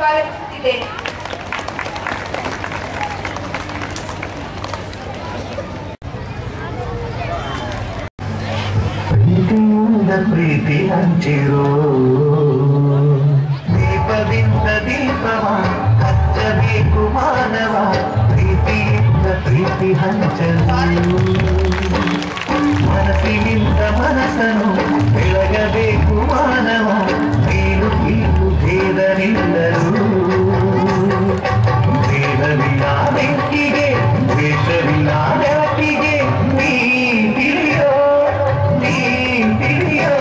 ಸ್ವಾಗತಿಸುತ್ತಿದ್ದೇನೆ ಪ್ರೀತಿಯಿಂದ ಪ್ರೀತಿ ಹಂಚಿರೋ ದೀಪದಿಂದ ದೀಪವ ಹಚ್ಚಬೇಕು ಮಾನವ ಪ್ರೀತಿಯಿಂದ ಪ್ರೀತಿ ಹಂಚಲು ಮನಸ್ಸಿನಿಂದ ಮನಸ್ಸನ್ನು ಬೆಳಗಬೇಕು ಮಾನವ ನೀನು ಕೀಳು ಭೇದನಿಲ್ಲರು ಭೇದವಿಲ್ಲ ಬೆಂಕಿಗೆ ದ್ವೇಷವಿಲ್ಲ ಬೆಳಕಿಗೆ ನೀ ತಿಳಿಯೋ ನೀ ತಿಳಿಯೋ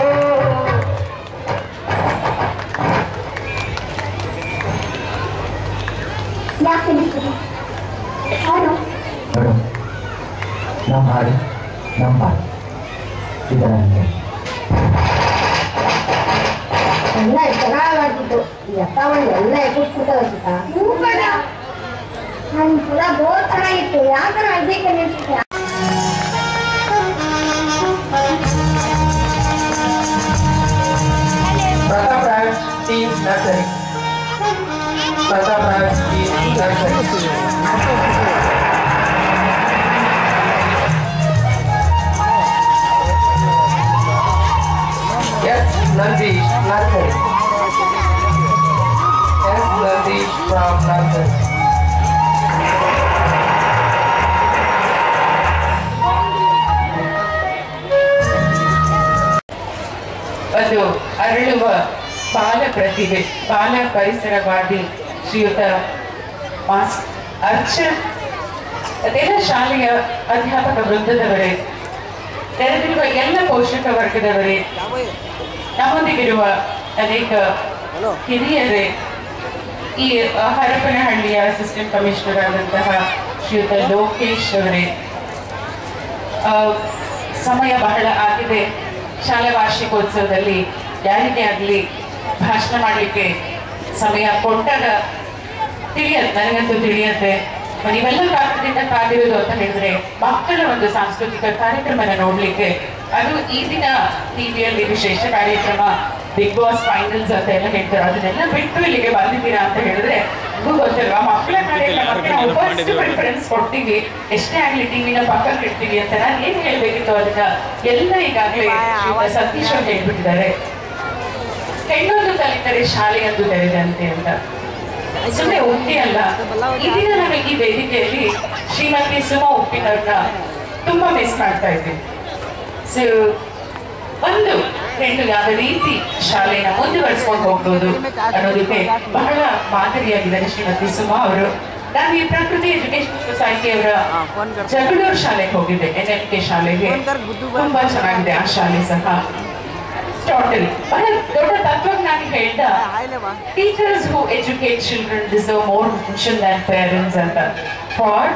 ಯಾಕೆ ನಿಲ್ಲಿಸ್ತೀರಿ ಹಾಡು ನೋಡು ನಮ್ಮ ಹಾಡು ನಮ್ಮ ಹಾಡು ಇದರ ಎಲ್ಲ ಚೆನ್ನಾಗಿ ಮಾಡ್ತಿತ್ತು ಈ ಅಪ್ಪ ಮಾಡಿ ಎಲ್ಲ ಎತ್ತಿಸ್ಬಿಟ್ಟು ಹೋಗ್ತಿತ್ತ ಹ್ಞೂ ಕಣ ನಾನು ಪುರ ಬೋರ್ ಚೆನ್ನಾಗಿತ್ತು ಯಾವ ಥರ ಆಗ್ಬೇಕು ನಿಲ್ಸಿದ್ದೆ Pratap Raj Team Nursery. Pratap Raj Team Nursery. Yes, Nandish Nursery. Yes, Nandish from Nursery. ಒಂದು ಅರಳುವ ಬಾಲ ಪ್ರತಿಭೆ ಬಾಲ ಪರಿಸರವಾದಿ ಶ್ರೀಯುತ ಮಾಸ್ ಅರ್ಚನ್ ಅದೆಲ್ಲ ಶಾಲೆಯ ಅಧ್ಯಾಪಕ ವೃಂದದವರೇ ತೆರೆದಿರುವ ಎಲ್ಲ ಪೋಷಕ ವರ್ಗದವರೇ ನಮ್ಮೊಂದಿಗಿರುವ ಅನೇಕ ಹಿರಿಯರೇ ಈ ಆ, ಹರಪನಹಳ್ಳಿಯ ಅಸಿಸ್ಟೆಂಟ್ ಕಮಿಷನರ್ ಆದಂತಹ ಶ್ರೀಯುತ ಲೋಕೇಶ್ ಅವರೇ ಆ, ಸಮಯ ಬಹಳ ಆಗಿದೆ ಶಾಲಾ ವಾರ್ಷಿಕೋತ್ಸವದಲ್ಲಿ ಯಾರಿಗೇ ಆಗಲಿ ಭಾಷಣ ಮಾಡಲಿಕ್ಕೆ ಸಮಯ ಕೊಟ್ಟಾಗ ತಿಳಿಯತ್ತೆ ನನಗಂತೂ ತಿಳಿಯತ್ತೆ ನೀವೆಲ್ಲ ಕಾರಣದಿಂದ ಕಾದಿರೋದು ಅಂತ ಹೇಳಿದ್ರೆ ಮಕ್ಕಳ ಒಂದು ಸಾಂಸ್ಕೃತಿಕ ಕಾರ್ಯಕ್ರಮನ ನೋಡ್ಲಿಕ್ಕೆ ಅದು ಈ ದಿನ ಟಿವಿಯಲ್ಲಿ ವಿಶೇಷ ಕಾರ್ಯಕ್ರಮ ಬಿಗ್ ಬಾಸ್ ಫೈನಲ್ಸ್ ಅಂತ ಎಲ್ಲ ಹೇಳ್ತಾರೆ ಅದನ್ನೆಲ್ಲ ಬಿಟ್ಟು ಇಲ್ಲಿಗೆ ಬಂದಿದ್ದೀರಾ ಅಂತ ಹೇಳಿದ್ರೆ ನಿಮಗೂ ಗೊತ್ತಿಲ್ವಾ ಮಕ್ಕಳ ಕಾರ್ಯಕ್ರಮಕ್ಕೆ ನಾವು ಫಸ್ಟ್ ಪ್ರಿಫರೆನ್ಸ್ ಕೊಡ್ತೀವಿ ಎಷ್ಟೇ ಆಗ್ಲಿ ಟಿವಿನ ಪಕ್ಕಕ್ಕೆ ಇಡ್ತೀವಿ ಅಂತ ನಾನು ಏನ್ ಹೇಳ್ಬೇಕಿತ್ತು ಅದನ್ನ ಎಲ್ಲ ಈಗಾಗಲೇ ಶ್ರೀಯುತ ಸತೀಶ್ ಅವ್ರು ಹೇಳ್ಬಿಟ್ಟಿದ್ದಾರೆ ಹೆಣ್ಣೊಂದು ಕಲಿತರೆ ಶಾಲೆಯೊಂದು ತೆರೆದಂತೆ ಅಂತ ಸುಮ್ಮನೆ ಉಂಟಿ ಅಲ್ಲ ಇದೀಗ ನಾನು ಈ ವೇದಿಕೆಯಲ್ಲಿ ಶ್ರೀಮತಿ ಸುಮಾ ಉಪ್ಪಿನವ್ರನ್ನ ತುಂಬಾ ಮಿಸ್ ಮಾಡ್ತಾ ಇದ್ದೀನಿ ಸೊ ಒಂದು ಹೆಣ್ಣು ಯಾವ ರೀತಿ ಶಾಲೆನ ಮುಂದುವರಿಸ್ಕೊಂಡು ಹೋಗ್ಬೋದು ಅನ್ನೋದಕ್ಕೆ ಬಹಳ ಮಾದರಿಯಾಗಿದ್ದಾರೆ ಶ್ರೀಮತಿ ಸುಮಾ ಅವರು ನಾನು ಈ ಪ್ರಕೃತಿ ಎಜುಕೇಶನ್ ಸೊಸೈಟಿ ಅವರ ಜಗಳೂರು ಶಾಲೆಗೆ ಹೋಗಿದ್ದೆ ಎನ್ ಎಲ್ ಕೆ ಶಾಲೆಗೆ ತುಂಬಾ ಚೆನ್ನಾಗಿದೆ ಆ ಶಾಲೆ ಸಹ ಟೋಟಲ್ ಬಹಳ ದೊಡ್ಡ ತತ್ವಜ್ಞಾನಿ ಹೇಳ್ದ teachers who educate children deserve more attention than parents ಅಂತ ಫಾರ್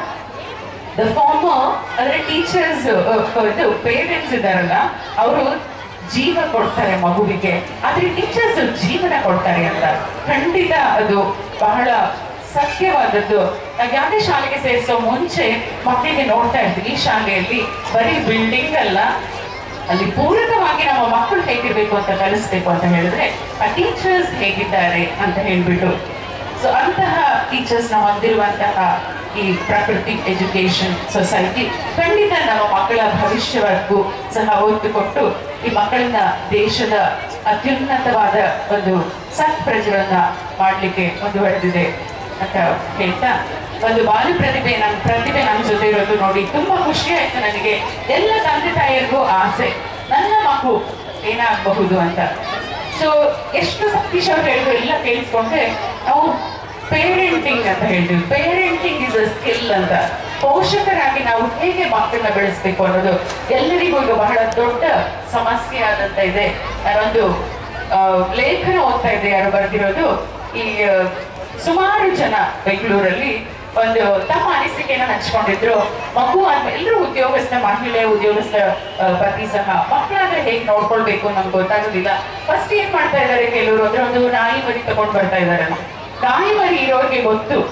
ದ ಫಾರ್ಮರ್ ಅಂದ್ರೆ ಟೀಚರ್ಸ್ ಇದು ಪೇರೆಂಟ್ಸ್ ಇದಾರಲ್ಲ ಅವರು ಜೀವ ಕೊಡ್ತಾರೆ ಮಗುವಿಗೆ ಆದ್ರೆ ಟೀಚರ್ಸ್ ಜೀವನ ಕೊಡ್ತಾರೆ ಅಂತ ಖಂಡಿತ ಅದು ಬಹಳ ಸತ್ಯವಾದದ್ದು ನಾವು ಯಾವುದೇ ಶಾಲೆಗೆ ಸೇರಿಸೋ ಮುಂಚೆ ಮಕ್ಕಳಿಗೆ ನೋಡ್ತಾ ಇದ್ವಿ ಈ ಶಾಲೆಯಲ್ಲಿ ಬರೀ ಬಿಲ್ಡಿಂಗ್ ಅಲ್ಲ ಅಲ್ಲಿ ಪೂರಕವಾಗಿ ನಮ್ಮ ಮಕ್ಕಳು ಹೇಗಿರ್ಬೇಕು ಅಂತ ಕಲಿಸ್ಬೇಕು ಅಂತ ಹೇಳಿದ್ರೆ ಆ ಟೀಚರ್ಸ್ ಹೇಗಿದ್ದಾರೆ ಅಂತ ಹೇಳ್ಬಿಟ್ಟು ಸೊ ಅಂತಹ ಟೀಚರ್ಸ್ ನ ಹೊಂದಿರುವಂತಹ ಈ ಪ್ರಕೃತಿ ಎಜುಕೇಶನ್ ಸೊಸೈಟಿ ಖಂಡಿತ ನಮ್ಮ ಮಕ್ಕಳ ಭವಿಷ್ಯವರೆಗೂ ಸಹ ಒತ್ತು ಕೊಟ್ಟು ಈ ಮಕ್ಕಳನ್ನ ದೇಶದ ಅತ್ಯುನ್ನತವಾದ ಒಂದು ಸತ್ ಪ್ರಜೆಗಳನ್ನ ಮಾಡ್ಲಿಕ್ಕೆ ಮುಂದುವರೆದಿದೆ ಅಂತ ಹೇಳ್ತಾ ಒಂದು ಬಾಲು ಪ್ರತಿಭೆ ನನ್ನ ಪ್ರತಿಭೆ ನನ್ನ ಜೊತೆ ಇರೋದು ನೋಡಿ ತುಂಬಾ ಖುಷಿ ಆಯ್ತು ನನಗೆ ಎಲ್ಲ ತಂದೆ ತಾಯಿಯರಿಗೂ ಆಸೆ ನನ್ನ ಮಗು ಏನಾಗಬಹುದು ಅಂತ ಸೊ ಎಷ್ಟು ಸತೀಶ್ ಅವ್ರು ಹೇಳಿದ್ರು ಎಲ್ಲ ಕೇಳಿಸ್ಕೊಂಡ್ರೆ ನಾವು ಪೇರೆಂಟಿಂಗ್ ಅಂತ ಹೇಳ್ತೀವಿ ಪೇರೆಂಟಿಂಗ್ ಇಸ್ ಅ ಸ್ಕಿಲ್ ಅಂತ ಪೋಷಕರಾಗಿ ನಾವು ಹೇಗೆ ಮಕ್ಕಳನ್ನ ಬೆಳೆಸ್ಬೇಕು ಅನ್ನೋದು ಎಲ್ಲರಿಗೂ ಈಗ ಬಹಳ ದೊಡ್ಡ ಸಮಸ್ಯೆ ಆದಂತ ಇದೆ ನಾನೊಂದು ಆ, ಲೇಖನ ಓದ್ತಾ ಇದ್ದೆ ಯಾರು ಬರೆದಿರೋದು ಈ ಆ, ಸುಮಾರು ಜನ ಬೆಂಗಳೂರಲ್ಲಿ ಒಂದು ತಮ್ಮ ಅನಿಸಿಕೆನ ಹಂಚ್ಕೊಂಡಿದ್ರು ಮಗು ಆದ್ಮೇಲೆ ಎಲ್ಲರೂ ಉದ್ಯೋಗಸ್ಥ ಮಹಿಳೆ ಉದ್ಯೋಗಸ್ಥ ಆ, ಪತಿ ಸಹ ಮಕ್ಕಳಾದ್ರೆ ಹೇಗೆ ನೋಡ್ಕೊಳ್ಬೇಕು ನಮ್ಗೆ ಗೊತ್ತಾಗೋದಿಲ್ಲ ಫಸ್ಟ್ ಏನ್ ಮಾಡ್ತಾ ಇದ್ದಾರೆ ಕೆಲವರು ಅಂದ್ರೆ ಒಂದು ನಾಯಿ ಮರಿ ತಗೊಂಡ್ ಬರ್ತಾ ಇದಾರೆ ನಾಯಿ ಮರಿ ಇರೋರಿಗೆ ಗೊತ್ತು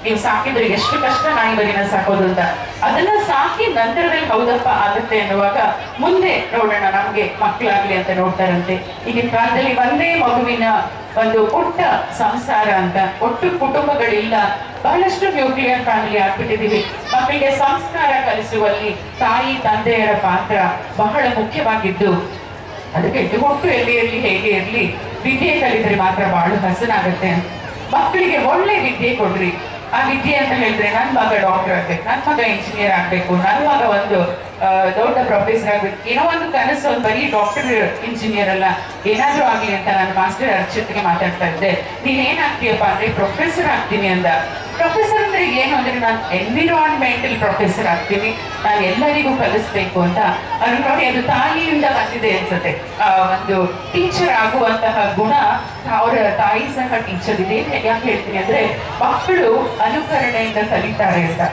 ನೀವು ಸಾಕಿದ್ರೆ ಎಷ್ಟು ಕಷ್ಟ ನಾಯಿ ಬರಿನ ಸಾಕೋದು ಅಂತ ಅದನ್ನ ಸಾಕಿ ನಂತರದಲ್ಲಿ ಹೌದಪ್ಪ ಆಗುತ್ತೆ ಅನ್ನುವಾಗ ಮುಂದೆ ನೋಡೋಣ ನಮ್ಗೆ ಮಕ್ಕಳಾಗ್ಲಿ ಅಂತ ನೋಡ್ತಾರಂತೆ ಈಗಿನ ಕಾಲದಲ್ಲಿ ಒಂದೇ ಮಗುವಿನ ಒಂದು ಪುಟ್ಟ ಸಂಸಾರ ಅಂತ ಒಟ್ಟು ಕುಟುಂಬಗಳಿಲ್ಲ ಬಹಳಷ್ಟು ನ್ಯೂಕ್ಲಿಯರ್ ಫ್ಯಾಮಿಲಿ ಆಗ್ಬಿಟ್ಟಿದೀವಿ ಮಕ್ಕಳಿಗೆ ಸಂಸ್ಕಾರ ಕಲಿಸುವಲ್ಲಿ ತಾಯಿ ತಂದೆಯರ ಪಾತ್ರ ಬಹಳ ಮುಖ್ಯವಾಗಿದ್ದು ಅದಕ್ಕೆ ಹುಟ್ಟು ಎಲ್ಲಿ ಇರಲಿ ಹೇಗೆ ಇರಲಿ ವಿದ್ಯೆ ಕಲಿದ್ರೆ ಮಾತ್ರ ಬಾಳು ಹಸನಾಗತ್ತೆ ಅಂತ ಮಕ್ಕಳಿಗೆ ಒಳ್ಳೆ ವಿದ್ಯೆ ಕೊಡ್ರಿ ಆ ವಿದ್ಯೆ ಅಂತ ಹೇಳಿದ್ರೆ ನನ್ನ ಮಗ ಡಾಕ್ಟರ್ ಆಗ್ಬೇಕು ನನ್ನ ಮಗ ಇಂಜಿನಿಯರ್ ಆಗ್ಬೇಕು ನನ್ನ ಮಗ ಒಂದು ಆ, ದೊಡ್ಡ ಪ್ರೊಫೆಸರ್ ಆಗ್ಬೇಕು ಏನೋ ಒಂದು ಕನಸು ಒಂದು ಬರೀ ಡಾಕ್ಟರ್ ಇಂಜಿನಿಯರ್ ಅಲ್ಲ ಏನಾದ್ರೂ ಆಗ್ಲಿ ಅಂತ ನಾನು ಮಾಸ್ಟರ್ ಅರ್ಚಿತ್ಗೆ ಮಾತಾಡ್ತಾ ಇದ್ದೆ ನೀನ್ ಏನಾಗ್ತೀಯಪ್ಪ ಅಂದ್ರೆ ಪ್ರೊಫೆಸರ್ ಆಗ್ತೀನಿ ಅಂದ ಪ್ರೊಫೆಸರ್ ಅಂದ್ರೆ ಏನು ಅಂದ್ರೆ ನಾನು ಎನ್ವಿರಾನ್ಮೆಂಟಲ್ ಪ್ರೊಫೆಸರ್ ಆಗ್ತೀನಿ ನಾನು ಎಲ್ಲರಿಗೂ ಕಲಿಸ್ಬೇಕು ಅಂತ ಅದು ನೋಡಿ ಅದು ತಾಯಿಯಿಂದ ಬಂದಿದೆ ಅನ್ಸುತ್ತೆ ಆ ಒಂದು ಟೀಚರ್ ಆಗುವಂತಹ ಗುಣ ಅವರ ತಾಯಿ ಸಹ ಟೀಚರ್ ಇದೆ ಯಾಕೆ ಹೇಳ್ತೀನಿ ಅಂದ್ರೆ ಮಕ್ಕಳು ಅನುಕರಣೆಯಿಂದ ಕಲಿತಾರೆ ಅಂತ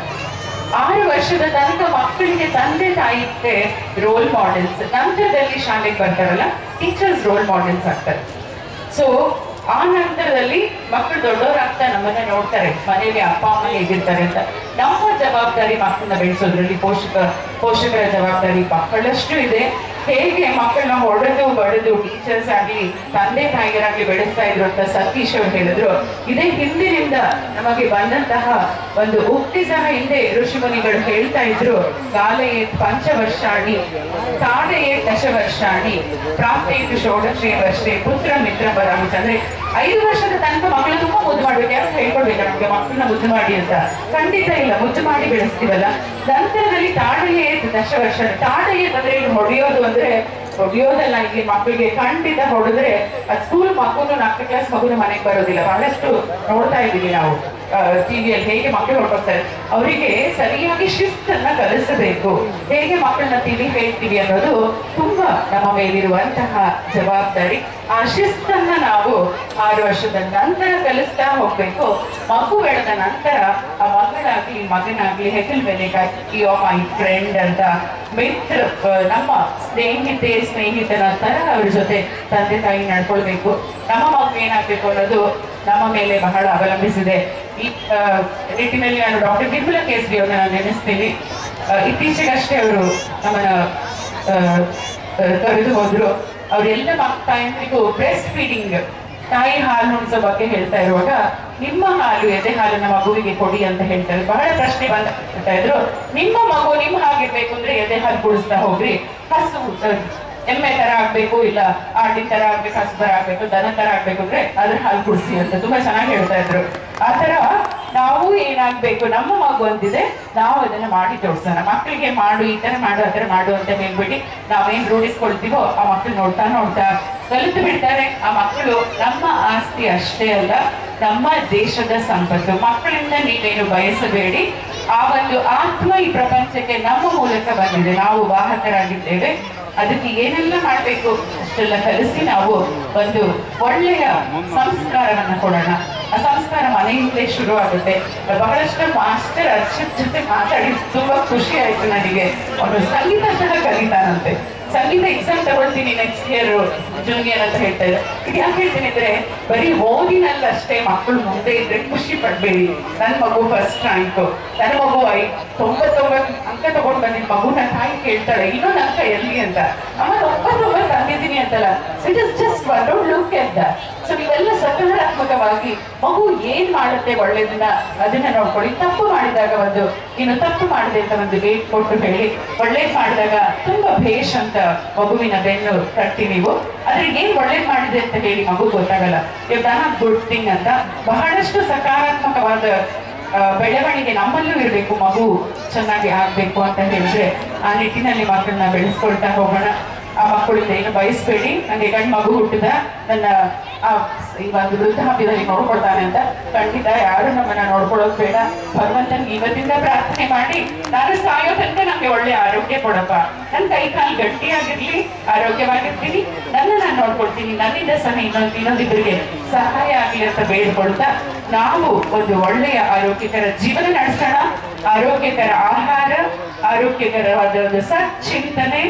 ಆರು ವರ್ಷದ ತನಕ ಮಕ್ಕಳಿಗೆ ತಂದೆ ತಾಯಿಗೆ ರೋಲ್ ಮಾಡೆಲ್ಸ್ ನಂತರದಲ್ಲಿ ಶಾಲೆಗೆ ಬರ್ತಾರಲ್ಲ ಟೀಚರ್ಸ್ ರೋಲ್ ಮಾಡೆಲ್ಸ್ ಆಗ್ತಾರೆ ಸೊ ಆ ನಂತರದಲ್ಲಿ ಮಕ್ಕಳು ದೊಡ್ಡವರಾಗ್ತಾ ನಮ್ಮನ್ನ ನೋಡ್ತಾರೆ ಮನೆಯಲ್ಲಿ ಅಪ್ಪ ಅಮ್ಮ ಹೇಗಿರ್ತಾರೆ ಅಂತ ನಮ್ಮ ಜವಾಬ್ದಾರಿ ಮಕ್ಕಳನ್ನ ಬೆಳೆಸೋದ್ರಲ್ಲಿ ಪೋಷಕ ಪೋಷಕರ ಜವಾಬ್ದಾರಿ ಬಹಳಷ್ಟು ಇದೆ ಹೇಗೆ ಮಕ್ಕಳನ್ನ ಹೊಡೆದು ಬಡಿದು ಟೀಚರ್ಸ್ ಆಗಲಿ ತಂದೆ ತಾಯಿಯರಾಗ್ಲಿ ಬೆಳೆಸ್ತಾ ಇದ್ರು ಅಂತ ಸತೀಶ್ ಅವರು ಹೇಳಿದ್ರು ಇದೇ ಹಿಂದಿನಿಂದ ನಮಗೆ ಬಂದಂತಹ ಒಂದು ಉಕ್ತಿ ಸಹ ಹಿಂದೆ ಋಷಿಮುನಿಗಳು ಹೇಳ್ತಾ ಇದ್ರು ಕಾಲೆಯೇ ಪಂಚವರ್ಷಾಣಿ ತಾಡೆಯೇ ದಶವರ್ಷಾಣಿ ಪ್ರಾಪ್ತೇತು ಷೋಡಶೇ ವರ್ಷೆ ಪುತ್ರ ಮಿತ್ರ ಬರಾಮಿತ ಅಂದ್ರೆ ಐದು ವರ್ಷದ ತನಕ ಮಕ್ಕಳು ತುಂಬಾ ಮುದ್ದು ಮಾಡ್ಬೇಕು ಯಾರು ಹೇಳ್ಕೊಡ್ಬೇಕು ನಮ್ಗೆ ಮಕ್ಕಳನ್ನ ಮುದ್ದು ಮಾಡಿ ಅಂತ ಖಂಡಿತ ಇಲ್ಲ ಮುದ್ದು ಮಾಡಿ ಬೆಳೆಸ್ತೀವಲ್ಲ ನಂತರದಲ್ಲಿ ತಾಡೆಯೇ ದಶ ವರ್ಷ ತಾಡೆಯೇ ಅಂದ್ರೆ ಇದು ಹೊಡೆಯೋದು ಅಂದ್ರೆ ಹೊಡೆಯೋದಲ್ಲ ಇಲ್ಲಿ ಮಕ್ಕಳಿಗೆ ಖಂಡಿತ ಹೊಡೆದ್ರೆ ಅದು ಸ್ಕೂಲ್ ಮಗುನು ನಾಲ್ಕು ಕ್ಲಾಸ್ ಮಗುನು ಮನೆಗೆ ಬರೋದಿಲ್ಲ ಬಹಳಷ್ಟು ನೋಡ್ತಾ ಇದ್ದೀವಿ ನಾವು ಟಿವಿಯಲ್ಲಿ ಹೇಗೆ ಮಕ್ಕಳು ಹೊರಟೋಗ್ತಾರೆ ಅವರಿಗೆ ಸರಿಯಾಗಿ ಶಿಸ್ತನ್ನ ಕಲಿಸಬೇಕು ಹೇಗೆ ಮಕ್ಕಳನ್ನ ತಿಳಿ ಹೇಳ್ತೀವಿ ಅನ್ನೋದು ತುಂಬಾ ನಮ್ಮ ಮೇಲಿರುವಂತಹ ಜವಾಬ್ದಾರಿ ಆ ಶಿಸ್ತನ್ನ ನಾವು ಆರು ವರ್ಷದ ನಂತರ ಕಲಿಸ್ತಾ ಹೋಗ್ಬೇಕು ಮಗು ಬೆಳೆದ ನಂತರ ಆ ಮಗಳಾಗ್ಲಿ ಮಗನಾಗ್ಲಿ ಹೆಗಲ್ ಮೇಲೆ ಯೋ ಮೈ ಫ್ರೆಂಡ್ ಅಂತ ಮಿತ್ರ ಆ, ನಮ್ಮ ಸ್ನೇಹಿತೆ ಸ್ನೇಹಿತನ ತರ ಅವ್ರ ಜೊತೆ ತಂದೆ ತಾಯಿ ನಡ್ಕೊಳ್ಬೇಕು ನಮ್ಮ ಮಗು ಏನಾಗ್ಬೇಕು ಅನ್ನೋದು ನಮ್ಮ ಮೇಲೆ ಬಹಳ ಅವಲಂಬಿಸಿದೆ ಈ ಆ, ನಿಟ್ಟಿನಲ್ಲಿ ನಾನು ಡಾಕ್ಟರ್ ಬಿರ್ಬುಲ ಕೇಸರಿ ಅವ್ರನ್ನ ನಾನು ನೆನೆಸ್ತೀನಿ ಆ, ಇತ್ತೀಚೆಗಷ್ಟೇ ಅವರು ನಮ್ಮನ್ನ ಆ, ಆ, ತೊರೆದು ಹೋದ್ರು ಅವರೆಲ್ಲ ಮಕ್ಕ ತಾಯಂದ್ರಿಗೂ ಬ್ರೆಸ್ಟ್ ಫೀಡಿಂಗ್ ತಾಯಿ ಹಾಲು ಉಣಿಸೋ ಬಗ್ಗೆ ಹೇಳ್ತಾ ಇರುವಾಗ ನಿಮ್ಮ ಹಾಲು ಎದೆ ಹಾಲನ್ನ ಮಗುವಿಗೆ ಕೊಡಿ ಅಂತ ಹೇಳ್ತಾರೆ ಬಹಳ ಪ್ರಶ್ನೆ ಬಂದ ಹೇಳ್ತಾ ಇದ್ರು ನಿಮ್ಮ ಮಗು ನಿಮ್ಮ ಹಾಗಿರ್ಬೇಕು ಅಂದ್ರೆ ಎದೆ ಹಾಲು ಕುಡಿಸ್ತಾ ಹೋಗ್ರಿ ಹಸು ಅಹ್, ಎಮ್ಮೆ ತರ ಆಗ್ಬೇಕು ಇಲ್ಲ ಆಡಿನ ತರ ಆಗ್ಬೇಕು ಹಸು ತರ ಆಗ್ಬೇಕು ದನ ತರ ಆಗ್ಬೇಕು ಅಂದ್ರೆ ಅದ್ರ ಹಾಲು ಕುಡಿಸಿ ಅಂತ ತುಂಬಾ ಚೆನ್ನಾಗಿ ಹೇಳ್ತಾ ಇದ್ರು ಆತರ ನಾವು ಏನಾಗ್ಬೇಕು ನಮ್ಮ ಮಗು ಅಂತಿದೆ ನಾವು ಅದನ್ನ ಮಾಡಿ ತೋರ್ಸೋಣ ಮಕ್ಕಳಿಗೆ ಮಾಡು ಈ ತರ ಮಾಡು ಆ ತರ ಮಾಡು ಅಂತ ಹೇಳ್ಬಿಟ್ಟು ನಾವೇನ್ ರೂಢಿಸ್ಕೊಳ್ತೀವೋ ಆ ಮಕ್ಕಳು ನೋಡ್ತಾ ನೋಡ್ತಾ ಕಲಿತು ಬಿಡ್ತಾರೆ ಆ ಮಕ್ಕಳು ನಮ್ಮ ಆಸ್ತಿ ಅಷ್ಟೇ ಅಲ್ಲ ನಮ್ಮ ದೇಶದ ಸಂಪತ್ತು ಮಕ್ಕಳಿಂದ ನೀವೇನು ಬಯಸಬೇಡಿ ಆ ಒಂದು ಆತ್ಮ ಈ ಪ್ರಪಂಚಕ್ಕೆ ನಮ್ಮ ಮೂಲಕ ಬಂದಿದೆ ನಾವು ವಾಹಕರಾಗಿದ್ದೇವೆ ಅದಕ್ಕೆ ಏನೆಲ್ಲ ಮಾಡಬೇಕು ಅಷ್ಟೆಲ್ಲ ಕಲಿಸಿ ನಾವು ಒಂದು ಒಳ್ಳೆಯ ಸಂಸ್ಕಾರವನ್ನ ಕೊಡೋಣ ಆ ಸಂಸ್ಕಾರ ಮನೆಯಿಂದಲೇ ಶುರು ಆಗುತ್ತೆ ಬಹಳಷ್ಟು ಮಾಸ್ಟರ್ ಅರ್ಚಿತ್ ಜೊತೆ ಮಾತಾಡಿ ತುಂಬಾ ಖುಷಿ ಆಯ್ತು ನನಗೆ ಅವನು ಸಂಗೀತ ಸಹ ಕಲಿತಾನಂತೆ ಸಂಗೀತ ಎಕ್ಸಾಮ್ ತಗೊಳ್ತೀನಿ ನೆಕ್ಸ್ಟ್ ಇಯರ್ ಜೂನಿಯರ್ ಅಂತ ಹೇಳ್ತಾ ಇದ್ದಾರೆ ಇದು ಯಾಕೆ ಹೇಳ್ತೀನಿ ಅಂದ್ರೆ ಬರೀ ಓದಿನಲ್ಲಿ ಅಷ್ಟೇ ಮಕ್ಕಳು ಮುಂದೆ ಇದ್ರೆ ಖುಷಿ ಪಡ್ಬೇಡಿ ನನ್ನ ಮಗು ಫಸ್ಟ್ ರ್ಯಾಂಕ್ ನನ್ನ ಮಗು ಐ ತೊಂಬತ್ತೊಂಬತ್ತು ಅಂಕ ತಗೊಂಡು ಬಂದಿದ್ದ ಮಗುನ ತಾಯಿ ಕೇಳ್ತಾಳೆ ಇನ್ನೊಂದು ಅಂಕ ಎಲ್ಲಿ ಅಂತ ಅಮ್ಮ ತೊಂಬತ್ತೊಂಬತ್ತು ತಂದಿದ್ದೀನಿ ಅಂತಲ್ಲ it is just don't look at that so ನೀವೆಲ್ಲ ಸಕಾರಾತ್ಮಕವಾಗಿ ಮಗು ಏನ್ ಮಾಡುತ್ತೆ ಒಳ್ಳೇದನ್ನ ಅದನ್ನ ನೋಡ್ಕೊಳ್ಳಿ ತಪ್ಪು ಮಾಡಿದಾಗ ಒಂದು ಇನ್ನು ತಪ್ಪು ಮಾಡಿದೆ ಅಂತ ಒಂದು ವೇಟ್ ಕೊಟ್ಟು ಹೇಳಿ ಒಳ್ಳೇದ್ ಮಾಡಿದಾಗ ತುಂಬಾ ಭೇಷ್ ಅಂತ ಮಗುವಿನ ಬೆನ್ನು ತಟ್ಟಿ ನೀವು ಆದ್ರೆ ಏನ್ ಒಳ್ಳೇದ್ ಮಾಡಿದೆ ಅಂತ ಹೇಳಿ ಮಗು ಗೊತ್ತಾಗಲ್ಲ ಇವ್ ದನ ಗುಡ್ ಥಿಂಗ್ ಅಂತ ಬಹಳಷ್ಟು ಸಕಾರಾತ್ಮಕವಾದ ಆ, ಬೆಳವಣಿಗೆ ನಮ್ಮಲ್ಲೂ ಇರಬೇಕು ಮಗು ಚೆನ್ನಾಗಿ ಆಗ್ಬೇಕು ಅಂತ ಹೇಳಿದ್ರೆ ಆ ನಿಟ್ಟಿನಲ್ಲಿ ಮಕ್ಕಳನ್ನ ಬೆಳೆಸ್ಕೊಳ್ತಾ ಹೋಗೋಣ ಆ ಮಕ್ಕಳಿಂದ ಏನು ಬಯಸ್ಬೇಡಿ ನನಗೆ ಗಂಡು ಮಗು ಹುಟ್ಟಿದ ನನ್ನ ಆ ಈ ಒಂದು ವೃದ್ಧಾಪ್ಯದಲ್ಲಿ ನೋಡ್ಕೊಳ್ತಾನೆ ಅಂತ ಖಂಡಿತ ಯಾರು ನಮ್ಮನ್ನ ನೋಡ್ಕೊಳ್ಳೋದು ಬೇಡ ಭಗವಂತನಿಗೆ ಇವತ್ತಿಂದ ಪ್ರಾರ್ಥನೆ ಮಾಡಿ ನಾನು ಸಾಯೋ ತನಕ ನಮ್ಗೆ ಒಳ್ಳೆ ಆರೋಗ್ಯ ಕೊಡಪ್ಪ ನನ್ನ ಕೈ ಕಾಲು ಗಟ್ಟಿಯಾಗಿರ್ಲಿ ಆರೋಗ್ಯವಾಗಿರ್ತೀನಿ ನನ್ನ ನಾನು ನೋಡ್ಕೊಳ್ತೀನಿ ನನ್ನಿಂದ ಸಹ ಇನ್ನೊಂದು ಇನ್ನೊಂದಿಬ್ಬರಿಗೆ ಸಹಾಯ ಆಗಲಿ ಅಂತ ಬೇಡ್ಕೊಳ್ತಾ ನಾವು ಒಂದು ಒಳ್ಳೆಯ ಆರೋಗ್ಯಕರ ಜೀವನ ನಡೆಸೋಣ ಆರೋಗ್ಯಕರ ಆಹಾರ ಆರೋಗ್ಯಕರವಾದ ಒಂದು ಸಚ್ಚಿಂತನೆ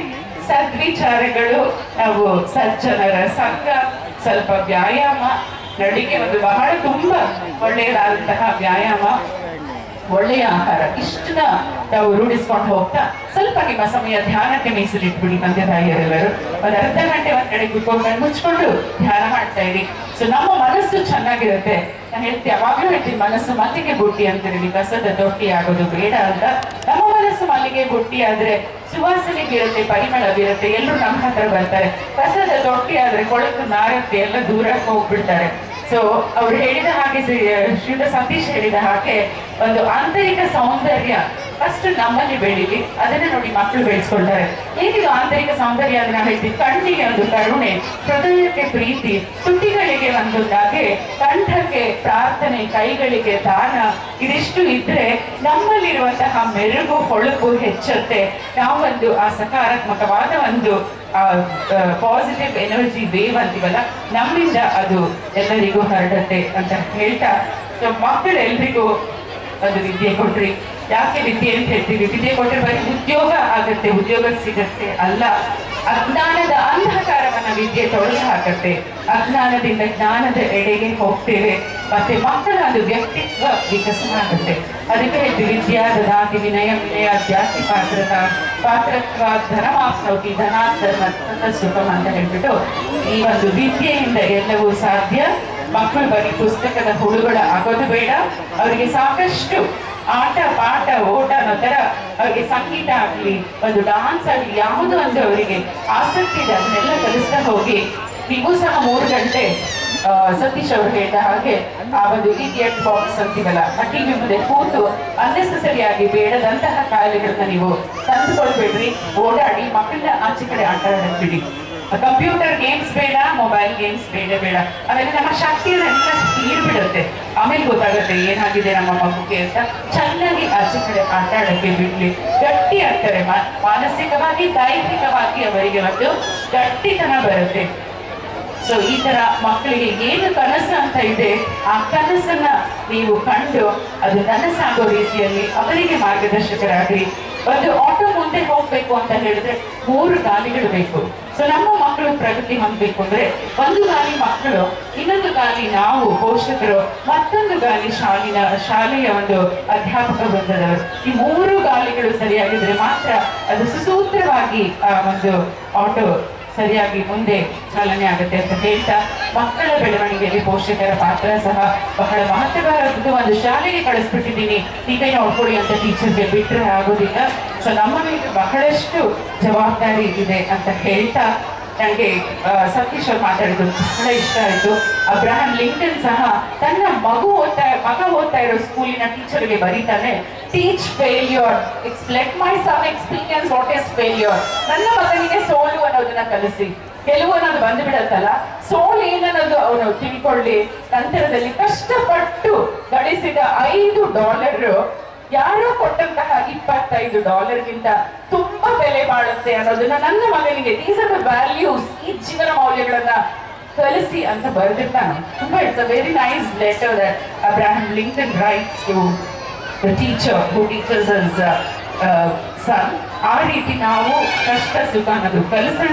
ಸದ್ವಿಚಾರಗಳು ನಾವು ಸಜ್ಜನರ ಸಂಘ ಸ್ವಲ್ಪ ವ್ಯಾಯಾಮ ನಡಿಗೆ ಒಂದು ಬಹಳ ತುಂಬಾ ಒಳ್ಳೆಯದಾದಂತಹ ವ್ಯಾಯಾಮ ಒಳ್ಳೆಯ ಆಹಾರ ಇಷ್ಟನ್ನ ನಾವು ರೂಢಿಸ್ಕೊಂಡು ಹೋಗ್ತಾ ಸ್ವಲ್ಪ ನಿಮ್ಮ ಸಮಯ ಧ್ಯಾನಕ್ಕೆ ಮೀಸಲಿಟ್ಬಿಡಿ ತಂದೆ ತಾಯಿಯರೆಲ್ಲರೂ ಒಂದು ಅರ್ಧ ಗಂಟೆ ಒಂದ್ ಕಡೆ ಕುತ್ಕೊಂಡು ಕಣ್ಣು ಮುಚ್ಕೊಂಡು ಧ್ಯಾನ ಮಾಡ್ತಾ ಇರಿ ಸೊ ನಮ್ಮ ಮನಸ್ಸು ಚೆನ್ನಾಗಿರುತ್ತೆ ನಾನು ಹೇಳ್ತೀನಿ ಯಾವಾಗ್ಲೂ ಹೇಳ್ತೀನಿ ಮನಸ್ಸು ಮಲ್ಲಿಗೆ ಬುಟ್ಟಿ ಅಂತಿರಲಿ ಕಸದ ತೊಟ್ಟಿ ಆಗೋದು ಬೇಡ ಅಂತ ನಮ್ಮ ಮನಸ್ಸು ಮಲ್ಲಿಗೆ ಬುಟ್ಟಿ ಆದ್ರೆ ಸುವಾಸನೆ ಬೀರುತ್ತೆ ಪರಿಮಳ ಬೀರುತ್ತೆ ಎಲ್ಲರೂ ನಮ್ಮ ಹತ್ರ ಬರ್ತಾರೆ ಕಸದ ತೊಟ್ಟಿ ಆದ್ರೆ ಕೊಳಕು ನಾರತ್ತೆ ಎಲ್ಲ ದೂರಕ್ಕೆ ಹೋಗ್ಬಿಡ್ತಾರೆ ಸೊ ಅವ್ರು ಹೇಳಿದ ಹಾಗೆ ಶ್ರೀ ಶ್ರೀಯುತ ಸತೀಶ್ ಹೇಳಿದ ಹಾಗೆ ಒಂದು ಆಂತರಿಕ ಸೌಂದರ್ಯ ಫಸ್ಟ್ ನಮ್ಮಲ್ಲಿ ಬೆಳೀಲಿ ಅದನ್ನ ನೋಡಿ ಮಕ್ಕಳು ಬೆಳೆಸ್ಕೊಳ್ತಾರೆ ಏನಿದು ಆಂತರಿಕ ಸೌಂದರ್ಯ ಅಂದ್ರೆ ನಾವು ಹೇಳ್ತೀವಿ ಕಣ್ಣಿಗೆ ಒಂದು ಕರುಣೆ ಹೃದಯಕ್ಕೆ ಪ್ರೀತಿ ತುಟಿಗಳಿಗೆ ಒಂದು ನಗೆ ಕಂಠಕ್ಕೆ ಪ್ರಾರ್ಥನೆ ಕೈಗಳಿಗೆ ದಾನ ಇದಿಷ್ಟು ಇದ್ರೆ ನಮ್ಮಲ್ಲಿರುವಂತಹ ಮೆರುಗು ಹೊಳಪು ಹೆಚ್ಚುತ್ತೆ ನಾವೊಂದು ಆ ಸಕಾರಾತ್ಮಕವಾದ ಒಂದು ಪಾಸಿಟಿವ್ ಎನರ್ಜಿ ವೇವ್ ಅಂತೀವಲ್ಲ ನಮ್ಮಿಂದ ಅದು ಎಲ್ಲರಿಗೂ ಹರಡುತ್ತೆ ಅಂತ ಹೇಳ್ತಾ ಸೊ ಮಕ್ಕಳೆಲ್ರಿಗೂ ಒಂದು ವಿದ್ಯೆ ಕೊಟ್ರಿ ಯಾಕೆ ವಿದ್ಯೆ ಅಂತ ಹೇಳ್ತೀವಿ ವಿದ್ಯೆ ಕೊಟ್ಟರೆ ಬರೀ ಉದ್ಯೋಗ ಆಗುತ್ತೆ ಉದ್ಯೋಗ ಸಿಗತ್ತೆ ಅಲ್ಲ ಅಜ್ಞಾನದ ಅಂಧಕಾರವನ್ನ ವಿದ್ಯೆ ತೊಳೆದು ಹಾಕತ್ತೆ ಅಜ್ಞಾನದಿಂದ ಜ್ಞಾನದ ಎಡೆಗೆ ಹೋಗ್ತೇವೆ ಮತ್ತೆ ಮಕ್ಕಳ ಒಂದು ವ್ಯಕ್ತಿತ್ವ ವಿಕಸನ ಆಗುತ್ತೆ ಅದಕ್ಕೆ ಹೇಳ್ತೀವಿ ವಿದ್ಯಾ ದದಾತಿ ವಿನಯ ವಿನಯ ಜಾಸ್ತಿ ಪಾತ್ರತ ಪಾತ್ರತ್ವ ಧನಮಾಪ್ನೋತಿ ಧನಾಧರ್ಮ ಸುಖಂ ಅಂತ ಹೇಳ್ಬಿಟ್ಟು ಈ ಒಂದು ವಿದ್ಯೆಯಿಂದ ಎಲ್ಲವೂ ಸಾಧ್ಯ ಮಕ್ಕಳು ಬರೀ ಪುಸ್ತಕದ ಹುಳುಗಳ ಆಗೋದು ಬೇಡ ಅವರಿಗೆ ಸಾಕಷ್ಟು ಆಟ ಪಾಠ ಓಟ ಅನ್ನೋ ತರ ಅವರಿಗೆ ಸಂಗೀತ ಆಗ್ಲಿ ಒಂದು ಡಾನ್ಸ್ ಆಗ್ಲಿ ಯಾವುದು ಒಂದು ಅವರಿಗೆ ಆಸಕ್ತಿ ಇದೆ ಅದನ್ನೆಲ್ಲ ಕಲಿಸ್ತಾ ಹೋಗಿ ನೀವು ಸಹ ಮೂರು ಗಂಟೆ ಆ, ಸತೀಶ್ ಅವರು ಹೇಳಿದ ಹಾಗೆ ಆ ಒಂದು ಇಡಿಯಟ್ ಬಾಕ್ಸ್ ಅಂತೀವಲ್ಲ ಆ ಟಿವಿ ಮುಂದೆ ಕೂತು ಅನ್ನೆಸೆಸರಿ ಆಗಿ ಬೇಡದಂತಹ ಕಾಯಿಲೆಗಳನ್ನ ನೀವು ತಂದುಕೊಳ್ಬೇಡ್ರಿ ಓಡಾಡಿ ಮಕ್ಕಳನ್ನ ಆಚೆ ಕಡೆ ಆಟ ಆಡಕ್ಬಿಡಿ ಕಂಪ್ಯೂಟರ್ ಗೇಮ್ಸ್ ಬೇಡ ಮೊಬೈಲ್ ಗೇಮ್ಸ್ ಬೇಡ ಬೇಡ ಅವೆಲ್ಲ ನಮ್ಮ ಶಕ್ತಿಯನ್ನೆಲ್ಲ ಹೀರ್ಬಿಡುತ್ತೆ ಆಮೇಲೆ ಗೊತ್ತಾಗುತ್ತೆ ಏನಾಗಿದೆ ನಮ್ಮ ಮಗುಗೆ ಅಂತ ಚೆನ್ನಾಗಿ ಆಚೆ ಕಡೆ ಆಟ ಆಡಕ್ಕೆ ಬಿಡ್ಲಿ ಗಟ್ಟಿ ಆಗ್ತಾರೆ ಮಾ- ಮಾನಸಿಕವಾಗಿ ದೈಹಿಕವಾಗಿ ಅವರಿಗೆ ಒಂದು ಗಟ್ಟಿತನ ಬರುತ್ತೆ ಸೊ ಈ ತರ ಮಕ್ಕಳಿಗೆ ಏನು ಕನಸು ಅಂತ ಇದೆ ಆ ಕನಸನ್ನ ನೀವು ಕಂಡು ಅದು ನನಸಾಗೋ ರೀತಿಯಲ್ಲಿ ಅವರಿಗೆ ಮಾರ್ಗದರ್ಶಕರಾಗ್ರಿ ಒಂದು ಆಟೋ ಮುಂದೆ ಹೋಗ್ಬೇಕು ಅಂತ ಹೇಳಿದ್ರೆ ಮೂರು ಗಾಲಿಗಳು ಬೇಕು ಸೊ ನಮ್ಮ ಮಕ್ಕಳು ಪ್ರಗತಿ ಹೊಂದಬೇಕು ಅಂದ್ರೆ ಒಂದು ಗಾಲಿ ಮಕ್ಕಳು ಇನ್ನೊಂದು ಗಾಲಿ ನಾವು ಪೋಷಕರು ಮತ್ತೊಂದು ಗಾಲಿ ಶಾಲಿನ ಶಾಲೆಯ ಒಂದು ಅಧ್ಯಾಪಕ ವೃಂದದವರು ಈ ಮೂರು ಗಾಲಿಗಳು ಸರಿಯಾಗಿದ್ರೆ ಮಾತ್ರ ಅದು ಸುಸೂತ್ರವಾಗಿ ಆ ಒಂದು ಆಟೋ ಸರಿಯಾಗಿ ಮುಂದೆ ಚಾಲನೆ ಆಗುತ್ತೆ ಅಂತ ಹೇಳ್ತಾ ಮಕ್ಕಳ ಬೆಳವಣಿಗೆಯಲ್ಲಿ ಪೋಷಕರ ಪಾತ್ರ ಸಹ ಬಹಳ ಮಹತ್ವವಾದದ್ದು ಒಂದು ಶಾಲೆಗೆ ಕಳಿಸ್ಬಿಟ್ಟಿದ್ದೀನಿ ನೀವೇ ನೋಡ್ಕೊಳ್ಳಿ ಅಂತ ಟೀಚರ್ಗೆ ಬಿಟ್ಟರೆ ಆಗೋದಿಲ್ಲ ಸೊ ನಮ್ಮ ಮೇಲೆ ಬಹಳಷ್ಟು ಜವಾಬ್ದಾರಿ ಇದೆ ಅಂತ ಹೇಳ್ತಾ ನನಗೆ ಸತೀಶ್ ಅವ್ರು ಮಾತಾಡಿದ್ದು ಬಹಳ ಇಷ್ಟ ಆಯಿತು ಅಬ್ರಹಂ ಲಿಂಕನ್ ಸಹ ತನ್ನ ಮಗು ಓದ್ತಾ ಮಗ ಓದ್ತಾ ಇರೋ ಸ್ಕೂಲಿನ ಟೀಚರ್ಗೆ ಬರೀತಾನೆ teach failure let my son experience what is failure ನನ್ನ ಮಗನಿಗೆ ಸೋಲು ಅನ್ನೋದನ್ನ ಕಲಿಸಿ ಗೆಲುವು ಅನ್ನೋದು ಬಂದು ಬಿಡತ್ತಲ್ಲ ಸೋಲು ಏನನ್ನೋದು ಅವನು ತಿಳ್ಕೊಳ್ಳಿ ನಂತರದಲ್ಲಿ ಕಷ್ಟಪಟ್ಟು ಗಳಿಸಿದ ಐದು ಡಾಲರ್ ಯಾರೋ ಕೊಟ್ಟಂತಹ ಇಪ್ಪತ್ತೈದು ಡಾಲರ್ಗಿಂತ ತುಂಬಾ ಬೆಲೆ ಬಾಳುತ್ತೆ ಅನ್ನೋದನ್ನ ನನ್ನ ಮಗನಿಗೆ ದೀಸ್ ಆರ್ ದ ವ್ಯಾಲ್ಯೂಸ್ ಈ ಜೀವನ ಮೌಲ್ಯಗಳನ್ನ ಕಲಿಸಿ ಅಂತ ಬರೆದಿರ್ತಾನೆ ತುಂಬಾ it's a very nice letter that Abraham Lincoln writes to the teacher who teaches his son ಆ ರೀತಿ ನಾವು ಕಷ್ಟ ಸುಖ ಅನ್ನೋದು ಕಲಿಸೋಣ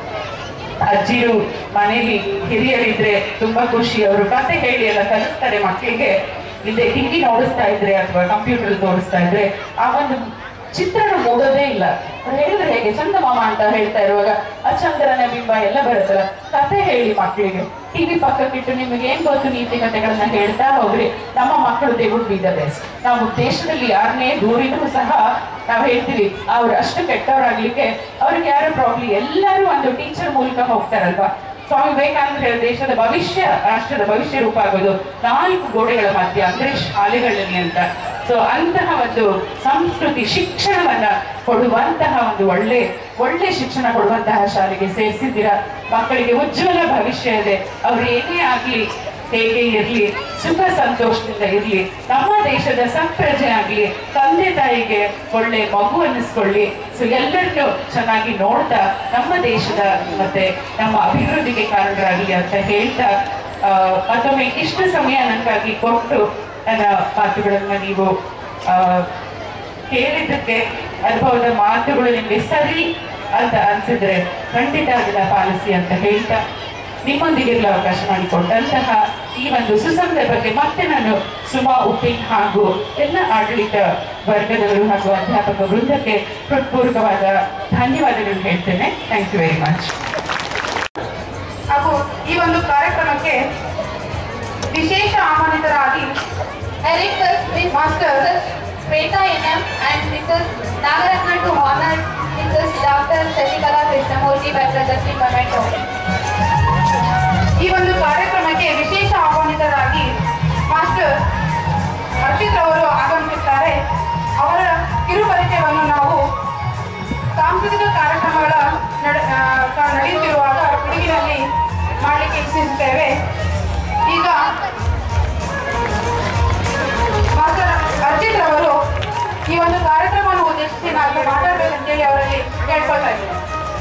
ಅಜ್ಜಿರು ಮನೇಲಿ ಹಿರಿಯರಿದ್ರೆ ತುಂಬಾ ಖುಷಿ ಅವರು ಕತೆ ಹೇಳಿ ಎಲ್ಲ ಕಲಿಸ್ತಾರೆ ಮಕ್ಕಳಿಗೆ ಹಿಂದೆ ಟಿವಿ ನೋಡಿಸ್ತಾ ಇದ್ರೆ ಅಥವಾ ಕಂಪ್ಯೂಟರ್ ತೋರಿಸ್ತಾ ಇದ್ರೆ ಆ ಒಂದು ಚಿತ್ರಣ ಮೂಡೋದೇ ಇಲ್ಲ ಅವ್ರು ಹೇಳಿದ್ರೆ ಹೇಗೆ ಚಂದಮಾಮ ಅಂತ ಹೇಳ್ತಾ ಇರುವಾಗ ಆ ಚಂದ್ರನ ಬಿಂಬ ಎಲ್ಲ ಬರುತ್ತಲ್ಲ ಕತೆ ಹೇಳಿ ಮಕ್ಕಳಿಗೆ ಟಿವಿ ಪಕ್ಕಕ್ಕಿಟ್ಟು ನಿಮಗೆ ಏನ್ ಗೊತ್ತು ನೀತಿ ಕಥೆಗಳನ್ನ ಹೇಳ್ತಾ ಹೋಗ್ರಿ ನಮ್ಮ ಮಕ್ಕಳು they would be the best ನಾವು ದೇಶದಲ್ಲಿ ಯಾರನ್ನೇ ದೂರಿದ್ರು ಸಹ ನಾವು ಹೇಳ್ತೀವಿ ಅವ್ರು ಅಷ್ಟು ಕೆಟ್ಟವರಾಗ್ಲಿಕ್ಕೆ ಅವ್ರಿಗೆ ಯಾರು ಪ್ರಾಬ್ಲಿ ಎಲ್ಲರೂ ಒಂದು ಟೀಚರ್ ಮೂಲಕ ಹೋಗ್ತಾರಲ್ವಾ ಸ್ವಾಮಿ ವಿವೇಕಾನಂದ ಹೇಳಿದ ದೇಶದ ಭವಿಷ್ಯ ರಾಷ್ಟ್ರದ ಭವಿಷ್ಯ ರೂಪ ಆಗೋದು ನಾಲ್ಕು ಗೋಡೆಗಳ ಮಧ್ಯೆ ಅಂದ್ರೆ ಶಾಲೆಗಳಲ್ಲಿ ಅಂತ ಸೊ ಅಂತಹ ಒಂದು ಸಂಸ್ಕೃತಿ ಶಿಕ್ಷಣವನ್ನ ಕೊಡುವಂತಹ ಒಂದು ಒಳ್ಳೆ ಒಳ್ಳೆ ಶಿಕ್ಷಣ ಕೊಡುವಂತಹ ಶಾಲೆಗೆ ಸೇರಿಸಿದ್ದೀರಾ ಮಕ್ಕಳಿಗೆ ಉಜ್ವಲ ಭವಿಷ್ಯ ಇದೆ ಅವ್ರು ಏನೇ ಆಗ್ಲಿ ಹೇಗೆ ಇರ್ಲಿ ಸುಖ ಸಂತೋಷದಿಂದ ಇರ್ಲಿ ನಮ್ಮ ದೇಶದ ಸತ್ಪ್ರಜೆ ಆಗ್ಲಿ ತಂದೆ ತಾಯಿಗೆ ಒಳ್ಳೆ ಮಗು ಅನ್ನಿಸ್ಕೊಳ್ಳಿ ಸೊ ಎಲ್ಲರನ್ನು ಚೆನ್ನಾಗಿ ನೋಡ್ತಾ ನಮ್ಮ ದೇಶದ ಮತ್ತೆ ನಮ್ಮ ಅಭಿವೃದ್ಧಿಗೆ ಕಾರಣರಾಗಲಿ ಅಂತ ಹೇಳ್ತಾ ಆ, ಮತ್ತೊಮ್ಮೆ ಇಷ್ಟು ಸಮಯ ನನಗಾಗಿ ಕೊಟ್ಟು ನನ್ನ ಮಾತುಗಳನ್ನ ನೀವು ಆ, ಕೇಳಿದ್ದಕ್ಕೆ ಅನುಭವದ ಮಾತುಗಳು ನಿಮಗೆ ಸರಿ ಅಂತ ಅನ್ಸಿದ್ರೆ ಖಂಡಿತ ಅದನ್ನ ಪಾಲಿಸಿ ಅಂತ ಹೇಳ್ತಾ ನಿಮ್ಮೊಂದಿಗಿರಲು ಅವಕಾಶ ಮಾಡಿಕೊಟ್ಟಂತಹ ಈ ಒಂದು ಸುಸಂದರ್ಭಕ್ಕೆ ಮತ್ತೆ ನಾನು ಸುಮಾ ಉಪ್ಪಿನ್ ಹಾಗೂ ಎಲ್ಲ ಆಡಳಿತ ವರ್ಗದವರು ಹಾಗೂ ಅಧ್ಯಾಪಕ ವೃಂದಕ್ಕೆ ಹೃತ್ಪೂರ್ವಕವಾದ ಧನ್ಯವಾದಗಳು ಹೇಳ್ತೇನೆ ಥ್ಯಾಂಕ್ ಯು ವೆರಿ ಮಚ್ ಹಾಗೂ ಈ ಒಂದು ಕಾರ್ಯಕ್ರಮಕ್ಕೆ ವಿಶೇಷ ಆಹ್ವಾನಿತರಾಗಿ Directors, Miss master Shweta NM and Mrs. Nagaratna to honor Mrs. Dr. Shashikala Krishnamurthy by presenting memento. ಈ ಒಂದು ಕಾರ್ಯಕ್ರಮಕ್ಕೆ ವಿಶೇಷ ಆಹ್ವಾನಿತರಾಗಿ ಮಾಸ್ಟರ್ ಹರ್ಷಿತ್ ಅವರು ಆಗಮಿಸುತ್ತಾರೆ ಅವರ ಕಿರುಪರಿಚಯವನ್ನು ನಾವು ಸಾಂಸ್ಕೃತಿಕ ಕಾರ್ಯಕ್ರಮಗಳ ನಡ ಆ, ಕ- ನಡೆಯುತ್ತಿರುವಾಗ ಕೊಡಗಿನಲ್ಲಿ ಮಾಡಲಿಕ್ಕೆ ಇಚ್ಛಿಸುತ್ತೇವೆ ಈಗ ಮಾಸ್ಟರ್ ಅರ್ಜಿತ್ ರವರು ಈ ಒಂದು ಕಾರ್ಯಕ್ರಮವನ್ನು ಉದ್ದೇಶಿಸಿ ನಾವು ಮಾತಾಡಬೇಕಂತೇಳಿ ಅವರಲ್ಲಿ ಕೇಳ್ಕೊಳ್ತಾ ಇದ್ದೇವೆ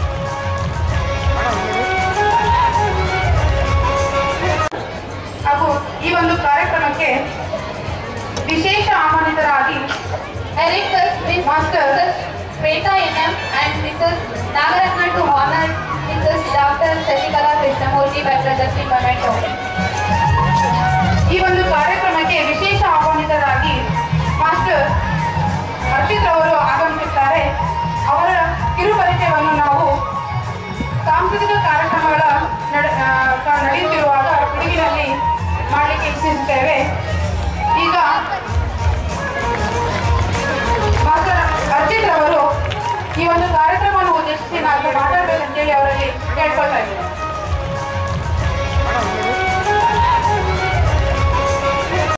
ಹಾಗೂ ಈ ಒಂದು ಕಾರ್ಯಕ್ರಮಕ್ಕೆ ವಿಶೇಷ ಆಹ್ವಾನಿತರಾಗಿ Directors, Miss master Shweta NM and Mrs. Nagaratna to honor Mrs. Dr. Shashikala Krishnamurthy by presenting memento. ಈ ಒಂದು ಕಾರ್ಯಕ್ರಮಕ್ಕೆ ವಿಶೇಷ ಆಹ್ವಾನಿತರಾಗಿ ಮಾಸ್ಟರ್ ಹರ್ಷಿತ್ ಅವರು ಆಗಮಿಸುತ್ತಾರೆ ಅವರ ಕಿರುಪರಿಚಯವನ್ನು ನಾವು ಸಾಂಸ್ಕೃತಿಕ ಕಾರ್ಯಕ್ರಮಗಳ ನಡ ಆ, ಕ- ನಡೆಯುತ್ತಿರುವಾಗ ಕೊಡಗಿನಲ್ಲಿ ಮಾಡಲಿಕ್ಕೆ ಇಚ್ಛಿಸುತ್ತೇವೆ ಈಗ ಮಾಸ್ಟರ್ ಅರ್ಜಿತ್ ರವರು ಈ ಒಂದು ಕಾರ್ಯಕ್ರಮವನ್ನು ಉದ್ದೇಶಿಸಿ ನಾವು ಮಾತಾಡಬೇಕಂತೇಳಿ ಅವರಲ್ಲಿ ಕೇಳ್ಕೊಳ್ತಾ ಇದ್ದೇವೆ